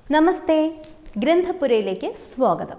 നമസ്തേ ഗ്രന്ഥപുരയിലേക്ക് സ്വാഗതം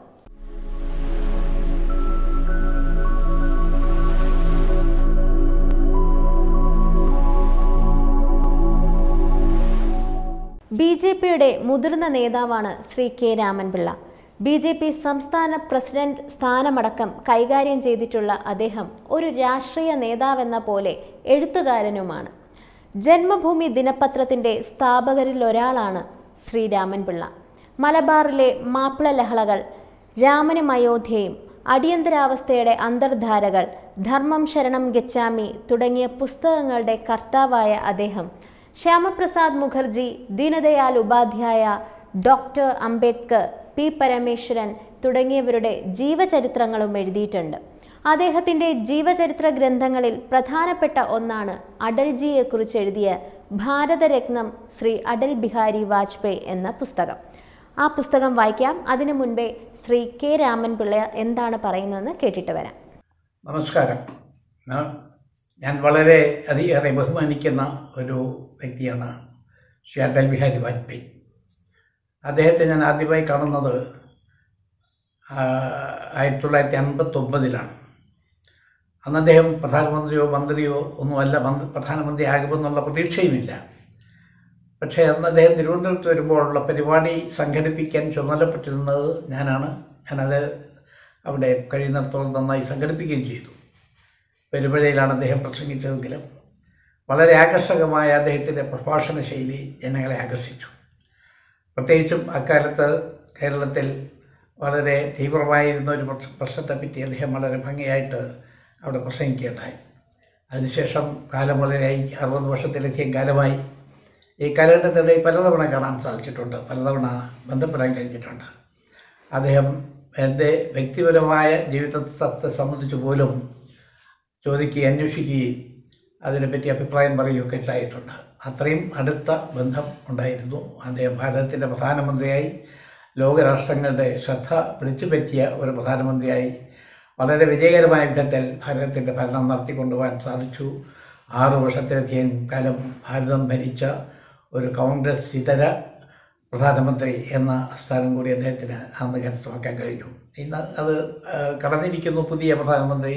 B J പിയുടെ മുതിർന്ന നേതാവാണ് Shri K Ramanpillai B J P സംസ്ഥാന പ്രസിഡന്റ് സ്ഥാനമടക്കം കൈകാര്യം ചെയ്തിട്ടുള്ള അദ്ദേഹം ഒരു രാഷ്ട്രീയ നേതാവെന്ന പോലെ എഴുത്തുകാരനുമാണ് ജന്മഭൂമി ദിനപത്രത്തിന്റെ സ്ഥാപകരിൽ ഒരാളാണ് ശ്രീ രാമൻപിള്ള മലബാറിലെ മാപ്പിള ലഹളകൾ രാമനും അയോധ്യയും അടിയന്തരാവസ്ഥയുടെ അന്തർധാരകൾ ധർമ്മം ശരണം ഗച്ഛാമി തുടങ്ങിയ പുസ്തകങ്ങളുടെ കർത്താവായ അദ്ദേഹം ശ്യാമപ്രസാദ് മുഖർജി ദീനദയാൽ ഉപാധ്യായ ഡോക്ടർ അംബേദ്കർ പി പരമേശ്വരൻ തുടങ്ങിയവരുടെ ജീവചരിത്രങ്ങളും എഴുതിയിട്ടുണ്ട് അദ്ദേഹത്തിൻ്റെ ജീവചരിത്ര ഗ്രന്ഥങ്ങളിൽ പ്രധാനപ്പെട്ട ഒന്നാണ് അടൽജിയെക്കുറിച്ച് എഴുതിയ ഭാരതരത്നം ശ്രീ അടൽ ബിഹാരി വാജ്പേയി എന്ന പുസ്തകം ആ പുസ്തകം വായിക്കാം അതിനു മുൻപേ ശ്രീ കെ രാമൻപിള്ള എന്താണ് പറയുന്നതെന്ന് കേട്ടിട്ട് വരാം നമസ്കാരം ഞാൻ- ഞാൻ വളരെ അധികേറെ ബഹുമാനിക്കുന്ന ഒരു വ്യക്തിയാണ് ശ്രീ അടൽ ബിഹാരി വാജ്പേയി അദ്ദേഹത്തെ ഞാൻ ആദ്യമായി കാണുന്നത് ആ, ആയിരത്തി തൊള്ളായിരത്തി അൻപത്തൊമ്പതിലാണ് അന്ന് അദ്ദേഹം പ്രധാനമന്ത്രിയോ മന്ത്രിയോ ഒന്നുമല്ല മന്ത്രി പ്രധാനമന്ത്രി ആകുമെന്നുള്ള പ്രതീക്ഷയുമില്ല പക്ഷേ അന്ന് അദ്ദേഹം തിരുവനന്തപുരത്ത് വരുമ്പോഴുള്ള പരിപാടി സംഘടിപ്പിക്കാൻ ചുമതലപ്പെട്ടിരുന്നത് ഞാനാണ് ഞാനത് അവിടെ കഴിയുന്നിടത്തോളം നന്നായി സംഘടിപ്പിക്കുകയും ചെയ്തു പെരുമഴയിലാണ് അദ്ദേഹം പ്രസംഗിച്ചതെങ്കിലും വളരെ ആകർഷകമായ അദ്ദേഹത്തിൻ്റെ പ്രഭാഷണ ശൈലി ജനങ്ങളെ ആകർഷിച്ചു പ്രത്യേകിച്ചും അക്കാലത്ത് കേരളത്തിൽ വളരെ തീവ്രമായിരുന്ന ഒരു പ്രശ്ന- പ്രശ്നത്തെപ്പറ്റി അദ്ദേഹം വളരെ ഭംഗിയായിട്ട് അവിടെ പ്രസംഗിക്കുകയുണ്ടായി അതിനുശേഷം കാലം വളരെയായി അറുപത് വർഷത്തിലധികം കാലമായി ഈ കാലഘട്ടത്തിനിടയിൽ പലതവണ കാണാൻ സാധിച്ചിട്ടുണ്ട് പലതവണ ബന്ധപ്പെടാൻ കഴിഞ്ഞിട്ടുണ്ട് അദ്ദേഹം എൻ്റെ വ്യക്തിപരമായ ജീവിതത്തെ സംബന്ധിച്ച് പോലും ചോദിക്കുകയും അന്വേഷിക്കുകയും അതിനെപ്പറ്റി അഭിപ്രായം പറയുകയൊക്കെ ഉണ്ടായിട്ടുണ്ട് അത്രയും അടുത്ത ബന്ധം ഉണ്ടായിരുന്നു അദ്ദേഹം ഭാരതത്തിൻ്റെ പ്രധാനമന്ത്രിയായി ലോകരാഷ്ട്രങ്ങളുടെ ശ്രദ്ധ പിടിച്ചുപറ്റിയ ഒരു പ്രധാനമന്ത്രിയായി വളരെ വിജയകരമായ വിധത്തിൽ ഭാരതത്തിൻ്റെ ഭരണം നടത്തിക്കൊണ്ടുപോകാൻ സാധിച്ചു ആറു വർഷത്തിലധികം കാലം ഭാരതം ഭരിച്ച ഒരു കോൺഗ്രസ് ഇതര പ്രധാനമന്ത്രി എന്ന സ്ഥാനം കൂടി അദ്ദേഹത്തിന് അന്ന് കരസ്ഥമാക്കാൻ കഴിഞ്ഞു ഇന്ന് അത് ആ, കടന്നിരിക്കുന്നു പുതിയ പ്രധാനമന്ത്രി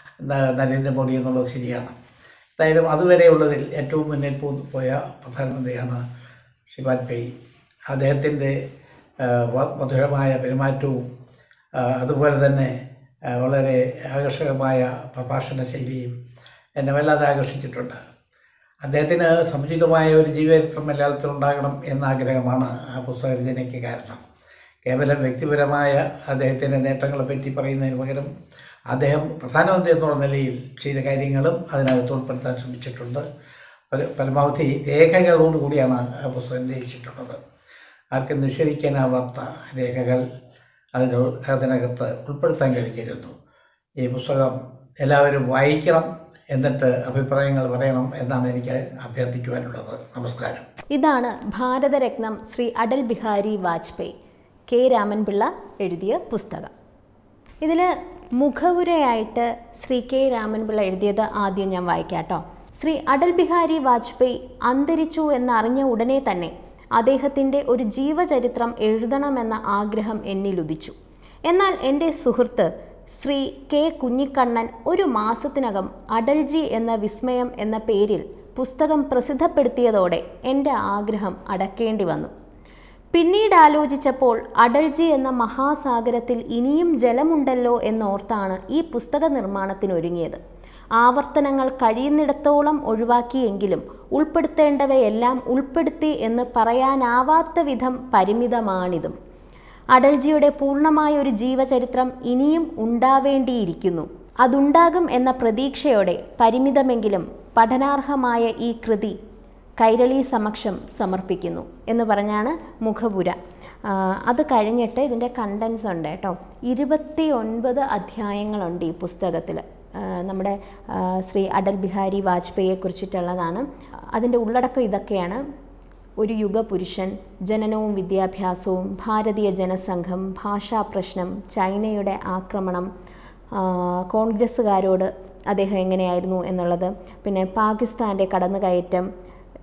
ന- നരേന്ദ്രമോദി എന്നുള്ളത് ശരിയാണ് എന്തായാലും അതുവരെയുള്ളതിൽ ഏറ്റവും മുന്നിൽ പോ- പോയ പ്രധാനമന്ത്രിയാണ് ശ്രീ വാജ്പേയി അദ്ദേഹത്തിൻ്റെ ആ, വ- മധുരമായ പെരുമാറ്റവും ആ, അതുപോലെ തന്നെ ആ, വളരെ ആകർഷകമായ പ്രഭാഷണ ശൈലിയും എന്നെ വല്ലാതെ ആകർഷിച്ചിട്ടുണ്ട് അദ്ദേഹത്തിന് സമുചിതമായ ഒരു ജീവചരിത്രം മലയാളത്തിൽ ഉണ്ടാകണം എന്ന ആഗ്രഹമാണ് ആ പുസ്തക രചനയ്ക്ക് കാരണം കേവലം വ്യക്തിപരമായ അദ്ദേഹത്തിൻ്റെ നേട്ടങ്ങളെപ്പറ്റി പറയുന്നതിന് പകരം അദ്ദേഹം പ്രധാനമന്ത്രി എന്നുള്ള നിലയിൽ ചെയ്ത കാര്യങ്ങളും അതിനകത്ത് ഉൾപ്പെടുത്താൻ ശ്രമിച്ചിട്ടുണ്ട് പര- പരമാവധി രേഖകളോടുകൂടിയാണ് ആ പുസ്തകം രചിച്ചിട്ടുള്ളത് ആർക്കും നിഷേധിക്കാനാവാത്ത രേഖകൾ അതിന് അതിനകത്ത് ഉൾപ്പെടുത്താൻ കഴിഞ്ഞിരുന്നു ഈ പുസ്തകം എല്ലാവരും വായിക്കണം എന്നിട്ട് അഭിപ്രായങ്ങൾ പറയണം എന്നാണ് എനിക്ക് അഭ്യർത്ഥിക്കുവാനുള്ളത് നമസ്കാരം ഇതാണ് ഭാരതരത്നം ശ്രീ അടൽ ബിഹാരി വാജ്പേയി കെ രാമൻപിള്ള എഴുതിയ പുസ്തകം ഇതിൽ മുഖവുരയായിട്ട് ശ്രീ കെ രാമൻപിള്ള എഴുതിയത് ആദ്യം ഞാൻ വായിക്കാം കേട്ടോ ശ്രീ അടൽ ബിഹാരി വാജ്പേയി അന്തരിച്ചു എന്നറിഞ്ഞ ഉടനെ തന്നെ അദ്ദേഹത്തിൻ്റെ ഒരു ജീവചരിത്രം എഴുതണമെന്ന ആഗ്രഹം എന്നിലുദിച്ചു എന്നാൽ എൻ്റെ സുഹൃത്ത് ശ്രീ കെ കുഞ്ഞിക്കണ്ണൻ ഒരു മാസത്തിനകം അടൽജി എന്ന വിസ്മയം എന്ന പേരിൽ പുസ്തകം പ്രസിദ്ധപ്പെടുത്തിയതോടെ എൻ്റെ ആഗ്രഹം അടക്കേണ്ടി വന്നു പിന്നീട് ആലോചിച്ചപ്പോൾ അടൽജി എന്ന മഹാസാഗരത്തിൽ ഇനിയും ജലമുണ്ടല്ലോ എന്നോർത്താണ് ഈ പുസ്തക നിർമ്മാണത്തിനൊരുങ്ങിയത് ആവർത്തനങ്ങൾ കഴിയുന്നിടത്തോളം ഒഴിവാക്കിയെങ്കിലും ഉൾപ്പെടുത്തേണ്ടവയെല്ലാം ഉൾപ്പെടുത്തി എന്ന് പറയാനാവാത്ത വിധം പരിമിതമാണിതും അടൽജിയുടെ പൂർണ്ണമായ ഒരു ജീവചരിത്രം ഇനിയും ഉണ്ടാവേണ്ടിയിരിക്കുന്നു അതുണ്ടാകും എന്ന പ്രതീക്ഷയോടെ പരിമിതമെങ്കിലും പഠനാർഹമായ ഈ കൃതി കൈരളി സമക്ഷം സമർപ്പിക്കുന്നു എന്ന് പറഞ്ഞാണ് മുഖപുര ആ, അത് കഴിഞ്ഞിട്ട് ഇതിൻ്റെ കണ്ടൻസ് ഉണ്ട് കേട്ടോ ഇരുപത്തി ഒൻപത് അധ്യായങ്ങളുണ്ട് ഈ പുസ്തകത്തിൽ നമ്മുടെ ആ, ശ്രീ അടൽ ബിഹാരി വാജ്പേയിയെ കുറിച്ചിട്ടുള്ളതാണ് അതിൻ്റെ ഉള്ളടക്കം ഇതൊക്കെയാണ് ഒരു യുഗപുരുഷൻ ജനനവും വിദ്യാഭ്യാസവും ഭാരതീയ ജനസംഘം ഭാഷാ പ്രശ്നം ചൈനയുടെ ആക്രമണം ആ, കോൺഗ്രസ്സുകാരോട് അദ്ദേഹം എങ്ങനെയായിരുന്നു എന്നുള്ളത് പിന്നെ പാകിസ്ഥാൻ്റെ കടന്നുകയറ്റം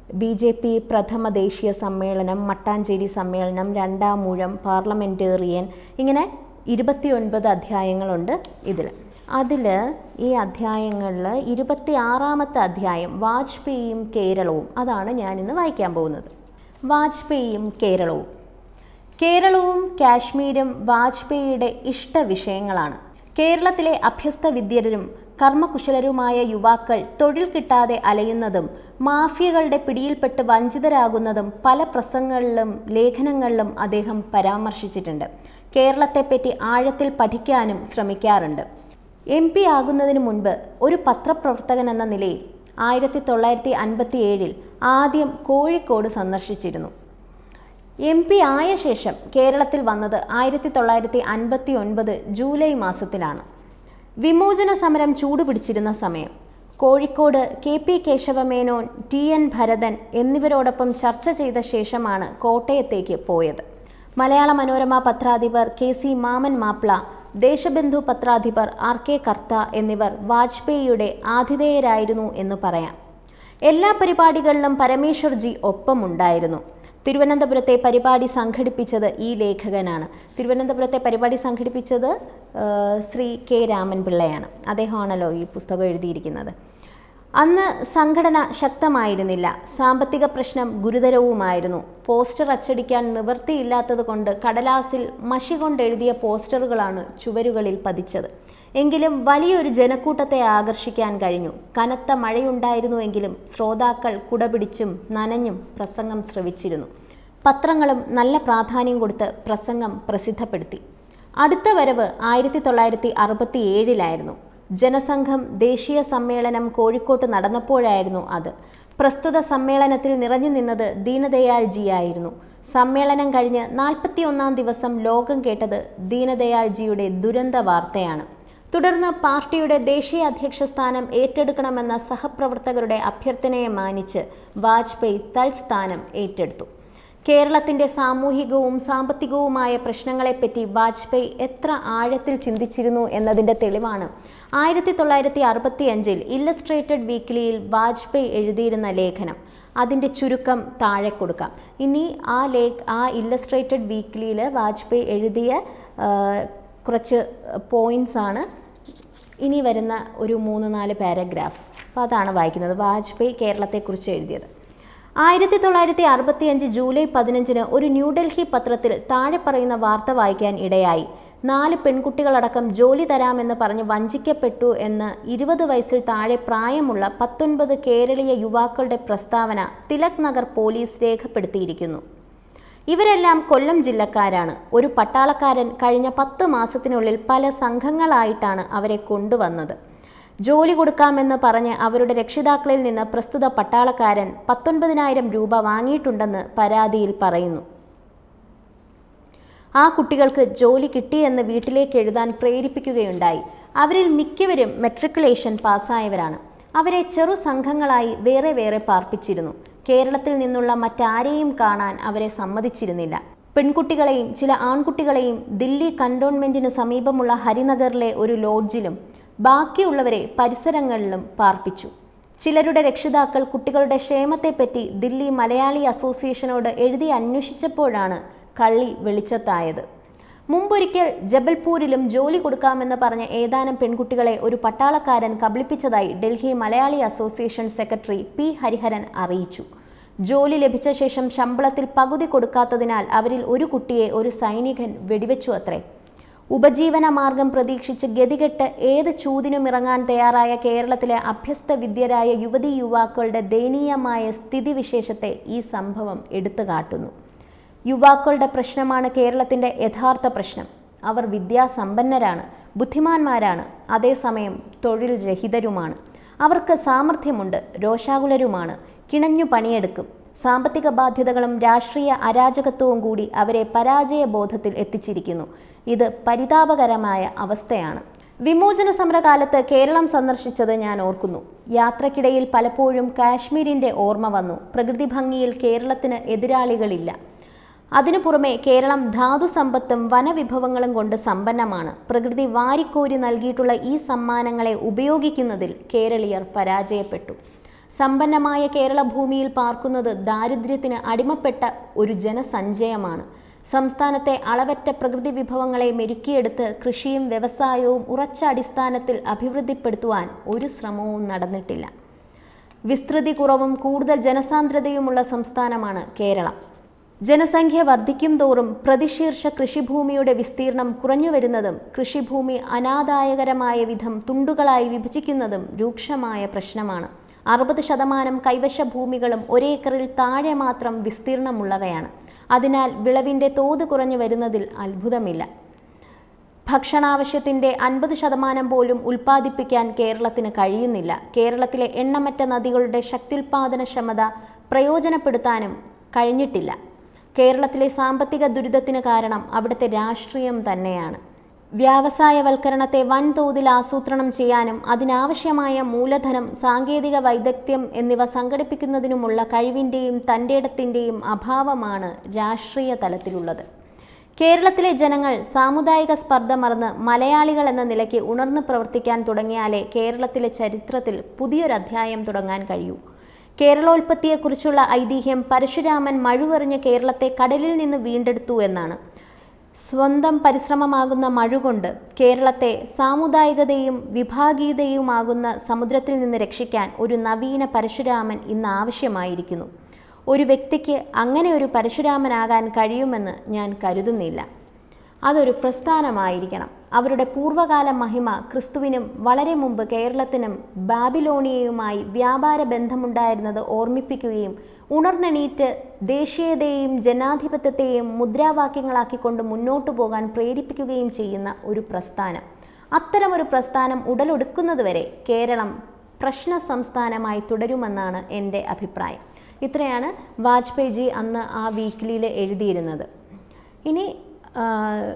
ബി ജെ പി പ്രഥമ ദേശീയ സമ്മേളനം മട്ടാഞ്ചേരി സമ്മേളനം രണ്ടാം മൂഴം പാർലമെൻറ്റേറിയൻ ഇങ്ങനെ ഇരുപത്തിയൊൻപത് അധ്യായങ്ങളുണ്ട് ഇതിൽ അതിൽ ഈ അധ്യായങ്ങളിൽ ഇരുപത്തി ആറാമത്തെ അധ്യായം വാജ്പേയിയും കേരളവും അതാണ് ഞാനിന്ന് വായിക്കാൻ പോകുന്നത് വാജ്പേയിയും കേരളവും കേരളവും കാശ്മീരും വാജ്പേയിയുടെ ഇഷ്ട വിഷയങ്ങളാണ് കേരളത്തിലെ അഭ്യസ്ത വിദ്യരും കർമ്മകുശലരുമായ യുവാക്കൾ തൊഴിൽ കിട്ടാതെ അലയുന്നതും മാഫിയകളുടെ പിടിയിൽപ്പെട്ട് വഞ്ചിതരാകുന്നതും പല പ്രസംഗങ്ങളിലും ലേഖനങ്ങളിലും അദ്ദേഹം പരാമർശിച്ചിട്ടുണ്ട് കേരളത്തെപ്പറ്റി ആഴത്തിൽ പഠിക്കാനും ശ്രമിക്കാറുണ്ട് എം പി ആകുന്നതിന് മുൻപ് ഒരു പത്രപ്രവർത്തകൻ എന്ന നിലയിൽ ആയിരത്തി തൊള്ളായിരത്തി അൻപത്തി ഏഴിൽ ആദ്യം കോഴിക്കോട് സന്ദർശിച്ചിരുന്നു എം പി ആയ ശേഷം കേരളത്തിൽ വന്നത് ആയിരത്തി തൊള്ളായിരത്തി അൻപത്തി ഒൻപത് ജൂലൈ മാസത്തിലാണ് വിമോചന സമരം ചൂടുപിടിച്ചിരുന്ന സമയം Kozhikode K P Kesavamenon T N Bharathan എന്നിവരോടൊപ്പം ചർച്ച ചെയ്ത ശേഷമാണ് കോട്ടയത്തേക്ക് പോയത് മലയാള മനോരമ പത്രാധിപർ കെ സി മാമൻ മാപ്ല ദേശബന്ധു പത്രാധിപർ ആർ കെ കർത്ത എന്നിവർ വാജ്പേയിയുടെ ആതിഥേയരായിരുന്നു എന്ന് പറയാം എല്ലാ പരിപാടികളിലും പരമേശ്വർജി ഒപ്പമുണ്ടായിരുന്നു തിരുവനന്തപുരത്തെ പരിപാടി സംഘടിപ്പിച്ചത് ഈ ലേഖകനാണ് തിരുവനന്തപുരത്തെ പരിപാടി സംഘടിപ്പിച്ചത് ആ, ശ്രീ കെ രാമൻപിള്ളയാണ് അദ്ദേഹമാണല്ലോ ഈ പുസ്തകം എഴുതിയിരിക്കുന്നത് അന്ന് സംഘടന ശക്തമായിരുന്നില്ല സാമ്പത്തിക പ്രശ്നം ഗുരുതരവുമായിരുന്നു പോസ്റ്റർ അച്ചടിക്കാൻ നിവൃത്തിയില്ലാത്തത് കൊണ്ട് കടലാസിൽ മഷി കൊണ്ടെഴുതിയ പോസ്റ്ററുകളാണ് ചുവരുകളിൽ പതിച്ചത് എങ്കിലും വലിയൊരു ജനക്കൂട്ടത്തെ ആകർഷിക്കാൻ കഴിഞ്ഞു കനത്ത മഴയുണ്ടായിരുന്നുവെങ്കിലും ശ്രോതാക്കൾ കുടപിടിച്ചും നനഞ്ഞും പ്രസംഗം ശ്രവിച്ചിരുന്നു പത്രങ്ങളും നല്ല പ്രാധാന്യം കൊടുത്ത് പ്രസംഗം പ്രസിദ്ധപ്പെടുത്തി അടുത്ത വരവ് ആയിരത്തി തൊള്ളായിരത്തി അറുപത്തി ഏഴിലായിരുന്നു ജനസംഘം ദേശീയ സമ്മേളനം കോഴിക്കോട്ട് നടന്നപ്പോഴായിരുന്നു അത് പ്രസ്തുത സമ്മേളനത്തിൽ നിറഞ്ഞു നിന്നത് ദീനദയാൽജിയായിരുന്നു സമ്മേളനം കഴിഞ്ഞ് നാൽപ്പത്തിയൊന്നാം ദിവസം ലോകം കേട്ടത് ദീനദയാൽജിയുടെ ദുരന്ത വാർത്തയാണ് തുടർന്ന് പാർട്ടിയുടെ ദേശീയ അധ്യക്ഷ സ്ഥാനം ഏറ്റെടുക്കണമെന്ന സഹപ്രവർത്തകരുടെ അഭ്യർത്ഥനയെ മാനിച്ച് വാജ്പേയി തൽസ്ഥാനം ഏറ്റെടുത്തു കേരളത്തിന്റെ സാമൂഹികവും സാമ്പത്തികവുമായ പ്രശ്നങ്ങളെപ്പറ്റി വാജ്പേയി എത്ര ആഴത്തിൽ ചിന്തിച്ചിരുന്നു എന്നതിന്റെ തെളിവാണ് ആയിരത്തി തൊള്ളായിരത്തി അറുപത്തി അഞ്ചിൽ ഇല്ലസ്ട്രേറ്റഡ് വീക്ക്ലിയിൽ വാജ്പേയി എഴുതിയിരുന്ന ലേഖനം അതിൻ്റെ ചുരുക്കം താഴെ കൊടുക്കാം ഇനി ആ ലേ ആ ഇല്ലസ്ട്രേറ്റഡ് വീക്ക്ലിയിൽ വാജ്പേയി എഴുതിയ ആ, കുറച്ച് പോയിന്റ്സ് ആണ് ഇനി വരുന്ന ഒരു മൂന്ന് നാല് പാരഗ്രാഫ് അപ്പോൾ അതാണ് വായിക്കുന്നത് വാജ്പേയി കേരളത്തെക്കുറിച്ച് എഴുതിയത് ആയിരത്തി തൊള്ളായിരത്തി അറുപത്തി അഞ്ച് ജൂലൈ പതിനഞ്ചിന് ഒരു ന്യൂഡൽഹി പത്രത്തിൽ താഴെ പറയുന്ന വാർത്ത വായിക്കാൻ ഇടയായി നാല് പെൺകുട്ടികളടക്കം ജോലി തരാമെന്ന് പറഞ്ഞ് വഞ്ചിക്കപ്പെട്ടു എന്ന് ഇരുപത് വയസ്സിൽ താഴെ പ്രായമുള്ള പത്തൊൻപത് കേരളീയ യുവാക്കളുടെ പ്രസ്താവന തിലക് നഗർ പോലീസ് രേഖപ്പെടുത്തിയിരിക്കുന്നു ഇവരെല്ലാം കൊല്ലം ജില്ലക്കാരാണ് ഒരു പട്ടാളക്കാരൻ കഴിഞ്ഞ പത്ത് മാസത്തിനുള്ളിൽ പല സംഘങ്ങളായിട്ടാണ് അവരെ കൊണ്ടുവന്നത് ജോലി കൊടുക്കാമെന്ന് പറഞ്ഞ് അവരുടെ രക്ഷിതാക്കളിൽ നിന്ന് പ്രസ്തുത പട്ടാളക്കാരൻ പത്തൊൻപതിനായിരം രൂപ വാങ്ങിയിട്ടുണ്ടെന്ന് പരാതിയിൽ പറയുന്നു ആ കുട്ടികൾക്ക് ജോലി കിട്ടിയെന്ന് വീട്ടിലേക്ക് എഴുതാൻ പ്രേരിപ്പിക്കുകയുണ്ടായി അവരിൽ മിക്കവരും മെട്രിക്കുലേഷൻ പാസ്സായവരാണ് അവരെ ചെറു സംഘങ്ങളായി വേറെ വേറെ പാർപ്പിച്ചിരുന്നു കേരളത്തിൽ നിന്നുള്ള മറ്റാരെയും കാണാൻ അവരെ സമ്മതിച്ചിരുന്നില്ല പെൺകുട്ടികളെയും ചില ആൺകുട്ടികളെയും ദില്ലി കണ്ടോൺമെന്റിന് സമീപമുള്ള ഹരിനഗറിലെ ഒരു ലോഡ്ജിലും ബാക്കിയുള്ളവരെ പരിസരങ്ങളിലും പാർപ്പിച്ചു ചിലരുടെ രക്ഷിതാക്കൾ കുട്ടികളുടെ ക്ഷേമത്തെപ്പറ്റി ദില്ലി മലയാളി അസോസിയേഷനോട് എഴുതി അന്വേഷിച്ചപ്പോഴാണ് കള്ളി വെളിച്ചത്തായത് മുമ്പൊരിക്കൽ ജബൽപൂരിലും ജോലി കൊടുക്കാമെന്ന് പറഞ്ഞ ഏതാനും പെൺകുട്ടികളെ ഒരു പട്ടാളക്കാരൻ കബളിപ്പിച്ചതായി Delhi Malayali association secretary P Hariharan അറിയിച്ചു ജോലി ലഭിച്ച ശേഷം ശമ്പളത്തിൽ പകുതി കൊടുക്കാത്തതിനാൽ അവരിൽ ഒരു കുട്ടിയെ ഒരു സൈനികൻ വെടിവെച്ചു അത്രേ ഉപജീവന മാർഗം പ്രതീക്ഷിച്ച് ഗതികെട്ട് ഏത് ചൂതിനും ഇറങ്ങാൻ തയ്യാറായ കേരളത്തിലെ അഭ്യസ്ത വിദ്യരായ യുവതീ യുവാക്കളുടെ ദയനീയമായ സ്ഥിതിവിശേഷത്തെ ഈ സംഭവം എടുത്തു കാട്ടുന്നു യുവാക്കളുടെ പ്രശ്നമാണ് കേരളത്തിൻ്റെ യഥാർത്ഥ പ്രശ്നം അവർ വിദ്യാസമ്പന്നരാണ് ബുദ്ധിമാന്മാരാണ് അതേസമയം തൊഴിൽ രഹിതരുമാണ് അവർക്ക് സാമർഥ്യമുണ്ട് രോഷാകുലരുമാണ് കിണഞ്ഞു പണിയെടുക്കും സാമ്പത്തിക ബാധ്യതകളും രാഷ്ട്രീയ അരാജകത്വവും കൂടി അവരെ പരാജയ ബോധത്തിൽ എത്തിച്ചിരിക്കുന്നു ഇത് പരിതാപകരമായ അവസ്ഥയാണ് വിമോചന സമരകാലത്ത് കേരളം സന്ദർശിച്ചത് ഞാൻ ഓർക്കുന്നു യാത്രക്കിടയിൽ പലപ്പോഴും കാശ്മീരിൻ്റെ ഓർമ്മ വന്നു പ്രകൃതി ഭംഗിയിൽ കേരളത്തിന് എതിരാളികളില്ല അതിനു പുറമെ കേരളം ധാതുസമ്പത്തും വനവിഭവങ്ങളും കൊണ്ട് സമ്പന്നമാണ് പ്രകൃതി വാരിക്കോരി നൽകിയിട്ടുള്ള ഈ സമ്മാനങ്ങളെ ഉപയോഗിക്കുന്നതിൽ കേരളീയർ പരാജയപ്പെട്ടു സമ്പന്നമായ കേരള ഭൂമിയിൽ പാർക്കുന്നത് ദാരിദ്ര്യത്തിന് അടിമപ്പെട്ട ഒരു ജനസഞ്ചയമാണ് സംസ്ഥാനത്തെ അളവറ്റ പ്രകൃതി വിഭവങ്ങളെ മെരുക്കിയെടുത്ത് കൃഷിയും വ്യവസായവും ഉറച്ച അടിസ്ഥാനത്തിൽ അഭിവൃദ്ധിപ്പെടുത്തുവാൻ ഒരു ശ്രമവും നടന്നിട്ടില്ല വിസ്തൃതി കുറവും കൂടുതൽ ജനസാന്ദ്രതയുമുള്ള സംസ്ഥാനമാണ് കേരളം ജനസംഖ്യ വർദ്ധിക്കും തോറും പ്രതിശീർഷ കൃഷിഭൂമിയുടെ വിസ്തീർണം കുറഞ്ഞു വരുന്നതും കൃഷിഭൂമി അനാദായകരമായ വിധം തുണ്ടുകളായി വിഭജിക്കുന്നതും രൂക്ഷമായ പ്രശ്നമാണ് അറുപത് ശതമാനം കൈവശ ഭൂമികളും ഒരേക്കറിൽ താഴെ മാത്രം വിസ്തീർണമുള്ളവയാണ് അതിനാൽ വിളവിൻ്റെ തോത് കുറഞ്ഞു വരുന്നതിൽ അത്ഭുതമില്ല ഭക്ഷണാവശ്യത്തിൻ്റെ അൻപത് ശതമാനം പോലും ഉൽപ്പാദിപ്പിക്കാൻ കേരളത്തിന് കഴിയുന്നില്ല കേരളത്തിലെ എണ്ണമറ്റ നദികളുടെ ശക്ത്യുൽപാദനക്ഷമത പ്രയോജനപ്പെടുത്താനും കഴിഞ്ഞിട്ടില്ല കേരളത്തിലെ സാമ്പത്തിക ദുരിതത്തിന് കാരണം അവിടുത്തെ രാഷ്ട്രീയം തന്നെയാണ് വ്യാവസായവൽക്കരണത്തെ വൻതോതിൽ ആസൂത്രണം ചെയ്യാനും അതിനാവശ്യമായ മൂലധനം സാങ്കേതിക വൈദഗ്ധ്യം എന്നിവ സംഘടിപ്പിക്കുന്നതിനുമുള്ള കഴിവിൻ്റെയും തൻ്റെയിടത്തിൻ്റെയും അഭാവമാണ് രാഷ്ട്രീയ തലത്തിലുള്ളത് കേരളത്തിലെ ജനങ്ങൾ സാമുദായിക സ്പർദ്ധ മറന്ന് മലയാളികൾ എന്ന നിലയ്ക്ക് ഉണർന്നു പ്രവർത്തിക്കാൻ തുടങ്ങിയാലേ കേരളത്തിലെ ചരിത്രത്തിൽ പുതിയൊരധ്യായം തുടങ്ങാൻ കഴിയൂ കേരളോൽപ്പത്തിയെക്കുറിച്ചുള്ള ഐതിഹ്യം പരശുരാമൻ മഴുവെറിഞ്ഞ് കേരളത്തെ കടലിൽ നിന്ന് വീണ്ടെടുത്തു എന്നാണ് സ്വന്തം പരിശ്രമമാകുന്ന മഴുകൊണ്ട് കേരളത്തെ സാമുദായികതയും വിഭാഗീയതയുമാകുന്ന സമുദ്രത്തിൽ നിന്ന് രക്ഷിക്കാൻ ഒരു നവീന പരശുരാമൻ ഇന്ന് ആവശ്യമായിരിക്കുന്നു ഒരു വ്യക്തിക്ക് അങ്ങനെ ഒരു പരശുരാമനാകാൻ കഴിയുമെന്ന് ഞാൻ കരുതുന്നില്ല അതൊരു പ്രസ്ഥാനമായിരിക്കണം അവരുടെ പൂർവ്വകാല മഹിമ ക്രിസ്തുവിനും വളരെ മുമ്പ് കേരളത്തിനും ബാബിലോണിയയുമായി വ്യാപാര ബന്ധമുണ്ടായിരുന്നത് ഓർമ്മിപ്പിക്കുകയും ഉണർന്നെണീറ്റ് ദേശീയതയെയും ജനാധിപത്യത്തെയും മുദ്രാവാക്യങ്ങളാക്കിക്കൊണ്ട് മുന്നോട്ടു പോകാൻ പ്രേരിപ്പിക്കുകയും ചെയ്യുന്ന ഒരു പ്രസ്ഥാനം അത്തരമൊരു പ്രസ്ഥാനം ഉടലെടുക്കുന്നതുവരെ കേരളം പ്രശ്ന സംസ്ഥാനമായി തുടരുമെന്നാണ് എൻ്റെ അഭിപ്രായം ഇത്രയാണ് വാജ്പേയി ജി അന്ന് ആ വീക്കിലിയിൽ എഴുതിയിരുന്നത് ഇനി ആ,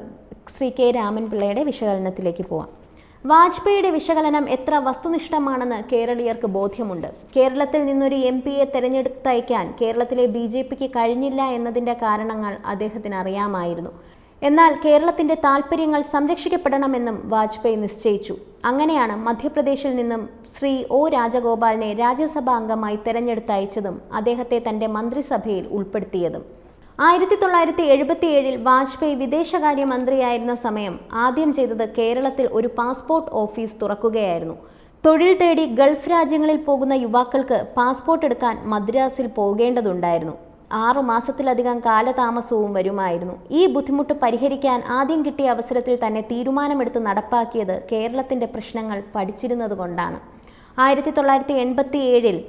ശ്രീ കെ രാമൻപിള്ളയുടെ വിശകലനത്തിലേക്ക് പോവാം വാജ്പേയിയുടെ വിശകലനം എത്ര വസ്തുനിഷ്ഠമാണെന്ന് കേരളീയർക്ക് ബോധ്യമുണ്ട് കേരളത്തിൽ നിന്നൊരു എം പിയെ തെരഞ്ഞെടുത്തയക്കാൻ കേരളത്തിലെ ബി ജെ പിക്ക് കഴിഞ്ഞില്ല എന്നതിൻ്റെ കാരണങ്ങൾ അദ്ദേഹത്തിന് അറിയാമായിരുന്നു എന്നാൽ കേരളത്തിന്റെ താൽപ്പര്യങ്ങൾ സംരക്ഷിക്കപ്പെടണമെന്നും വാജ്പേയി നിശ്ചയിച്ചു അങ്ങനെയാണ് മധ്യപ്രദേശിൽ നിന്നും ശ്രീ ഒ രാജഗോപാലിനെ രാജ്യസഭാ അംഗമായി തെരഞ്ഞെടുത്തയച്ചതും അദ്ദേഹത്തെ തന്റെ മന്ത്രിസഭയിൽ ഉൾപ്പെടുത്തിയതും ആയിരത്തി തൊള്ളായിരത്തി എഴുപത്തിയേഴിൽ വാജ്പേയി വിദേശകാര്യ മന്ത്രിയായിരുന്ന സമയം ആദ്യം ചെയ്തത് കേരളത്തിൽ ഒരു പാസ്പോർട്ട് ഓഫീസ് തുറക്കുകയായിരുന്നു തൊഴിൽ തേടി ഗൾഫ് രാജ്യങ്ങളിൽ പോകുന്ന യുവാക്കൾക്ക് പാസ്പോർട്ട് എടുക്കാൻ മദ്രാസിൽ പോകേണ്ടതുണ്ടായിരുന്നു ആറു മാസത്തിലധികം കാലതാമസവും വരുമായിരുന്നു ഈ ബുദ്ധിമുട്ട് പരിഹരിക്കാൻ ആദ്യം കിട്ടിയ അവസരത്തിൽ തന്നെ തീരുമാനമെടുത്ത് നടപ്പാക്കിയത് കേരളത്തിന്റെ പ്രശ്നങ്ങൾ പഠിച്ചിരുന്നത് കൊണ്ടാണ് ആയിരത്തി തൊള്ളായിരത്തി എൺപത്തി ഏഴിൽ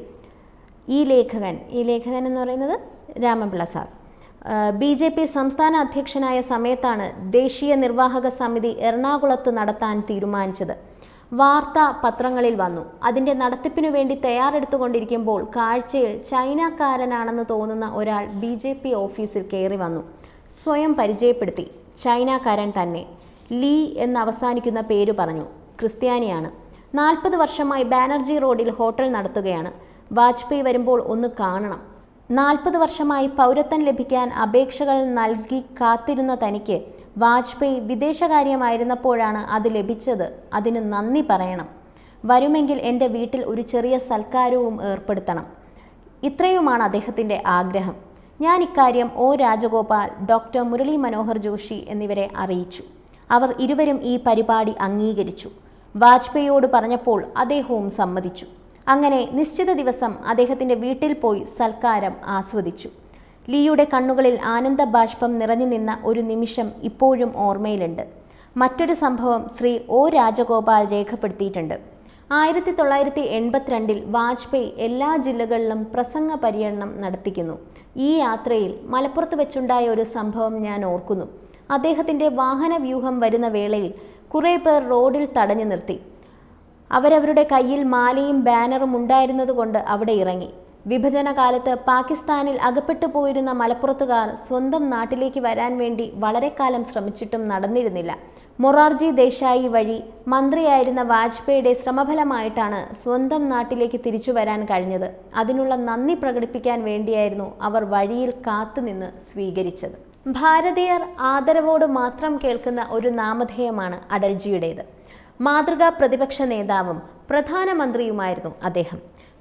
ഈ ലേഖകൻ ഈ ലേഖകൻ എന്ന് പറയുന്നത് Ramapillai sir B J P സംസ്ഥാന അധ്യക്ഷനായ സമയത്താണ് ദേശീയ നിർവാഹക സമിതി എറണാകുളത്ത് നടത്താൻ തീരുമാനിച്ചത് വാർത്ത പത്രങ്ങളിൽ വന്നു അതിൻ്റെ നടത്തിപ്പിനു വേണ്ടി തയ്യാറെടുത്തുകൊണ്ടിരിക്കുമ്പോൾ കാഴ്ചയിൽ ചൈനക്കാരനാണെന്ന് തോന്നുന്ന ഒരാൾ ബി ജെ പി ഓഫീസിൽ കയറി വന്നു സ്വയം പരിചയപ്പെടുത്തി ചൈനക്കാരൻ തന്നെ ലീ എന്ന് അവസാനിക്കുന്ന പേര് പറഞ്ഞു ക്രിസ്ത്യാനിയാണ് നാൽപ്പത് വർഷമായി ബാനർജി റോഡിൽ ഹോട്ടൽ നടത്തുകയാണ് വാജ്പേയി വരുമ്പോൾ ഒന്ന് കാണണം നാൽപ്പത് വർഷമായി പൗരത്വം ലഭിക്കാൻ അപേക്ഷകൾ നൽകി കാത്തിരുന്ന തനിക്ക് വാജ്പേയി വിദേശകാര്യമായിരുന്നപ്പോഴാണ് അത് ലഭിച്ചത് അതിന് നന്ദി പറയണം വരുമെങ്കിൽ എൻ്റെ വീട്ടിൽ ഒരു ചെറിയ സൽക്കാരവും ഏർപ്പെടുത്തണം ഇത്രയുമാണ് അദ്ദേഹത്തിൻ്റെ ആഗ്രഹം ഞാൻ ഇക്കാര്യം ഒ രാജഗോപാൽ ഡോക്ടർ മുരളി മനോഹർ ജോഷി എന്നിവരെ അറിയിച്ചു അവർ ഇരുവരും ഈ പരിപാടി അംഗീകരിച്ചു വാജ്പേയിയോട് പറഞ്ഞപ്പോൾ അദ്ദേഹവും സമ്മതിച്ചു അങ്ങനെ നിശ്ചിത ദിവസം അദ്ദേഹത്തിൻ്റെ വീട്ടിൽ പോയി സൽക്കാരം ആസ്വദിച്ചു ലീയുടെ കണ്ണുകളിൽ ആനന്ദ ബാഷ്പം നിറഞ്ഞു നിന്ന ഒരു നിമിഷം ഇപ്പോഴും ഓർമ്മയിലുണ്ട് മറ്റൊരു സംഭവം ശ്രീ ഒ രാജഗോപാൽ രേഖപ്പെടുത്തിയിട്ടുണ്ട് ആയിരത്തി തൊള്ളായിരത്തി എൺപത്തിരണ്ടിൽ വാജ്പേയി എല്ലാ ജില്ലകളിലും പ്രസംഗ പര്യടനം നടത്തിക്കുന്നു ഈ യാത്രയിൽ മലപ്പുറത്ത് വെച്ചുണ്ടായ ഒരു സംഭവം ഞാൻ ഓർക്കുന്നു അദ്ദേഹത്തിൻ്റെ വാഹന വ്യൂഹം വരുന്ന വേളയിൽ കുറേ പേർ റോഡിൽ തടഞ്ഞു നിർത്തി അവരവരുടെ കയ്യിൽ മാലയും ബാനറും ഉണ്ടായിരുന്നതുകൊണ്ട് അവിടെ ഇറങ്ങി വിഭജന കാലത്ത് പാകിസ്ഥാനിൽ അകപ്പെട്ടു പോയിരുന്ന മലപ്പുറത്തുകാർ സ്വന്തം നാട്ടിലേക്ക് വരാൻ വേണ്ടി വളരെ കാലം ശ്രമിച്ചിട്ടും നടന്നിരുന്നില്ല മൊറാർജി ദേശായി വഴി മന്ത്രിയായിരുന്ന വാജ്പേയിയുടെ ശ്രമഫലമായിട്ടാണ് സ്വന്തം നാട്ടിലേക്ക് തിരിച്ചു വരാൻ കഴിഞ്ഞത് അതിനുള്ള നന്ദി പ്രകടിപ്പിക്കാൻ വേണ്ടിയായിരുന്നു അവർ വഴിയിൽ കാത്തുനിന്ന് സ്വീകരിച്ചത് ഭാരതീയർ ആദരവോട് മാത്രം കേൾക്കുന്ന ഒരു നാമധേയമാണ് അടൽജിയുടേത് മാതൃകാ പ്രതിപക്ഷ നേതാവും പ്രധാനമന്ത്രിയുമായിരുന്നു അദ്ദേഹം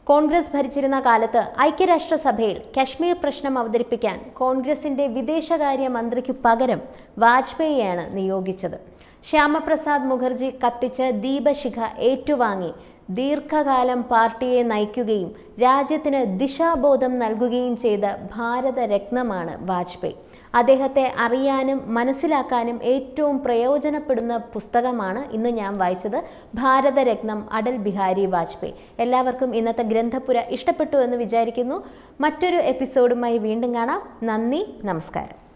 കോൺഗ്രസ് ഭരിച്ചിരുന്ന കാലത്ത് ഐക്യരാഷ്ട്രസഭയിൽ കശ്മീർ പ്രശ്നം അവതരിപ്പിക്കാൻ കോൺഗ്രസിന്റെ വിദേശകാര്യ മന്ത്രിക്കു പകരം വാജ്പേയിയാണ് നിയോഗിച്ചത് ശ്യാമപ്രസാദ് മുഖർജി കത്തിച്ച ദീപശിഖ ഏറ്റുവാങ്ങി ദീർഘകാലം പാർട്ടിയെ നയിക്കുകയും രാജ്യത്തിന് ദിശാബോധം നൽകുകയും ചെയ്ത ഭാരതരത്നമാണ് വാജ്പേയി അദ്ദേഹത്തെ അറിയാനും മനസ്സിലാക്കാനും ഏറ്റവും പ്രയോജനപ്പെടുന്ന പുസ്തകമാണ് ഇന്ന് ഞാൻ വായിച്ചത് ഭാരതരത്നം അടൽ ബിഹാരി വാജ്പേയി എല്ലാവർക്കും ഇന്നത്തെ ഗ്രന്ഥപുര ഇഷ്ടപ്പെട്ടു എന്ന് വിചാരിക്കുന്നു മറ്റൊരു എപ്പിസോഡുമായി വീണ്ടും കാണാം നന്ദി നമസ്കാരം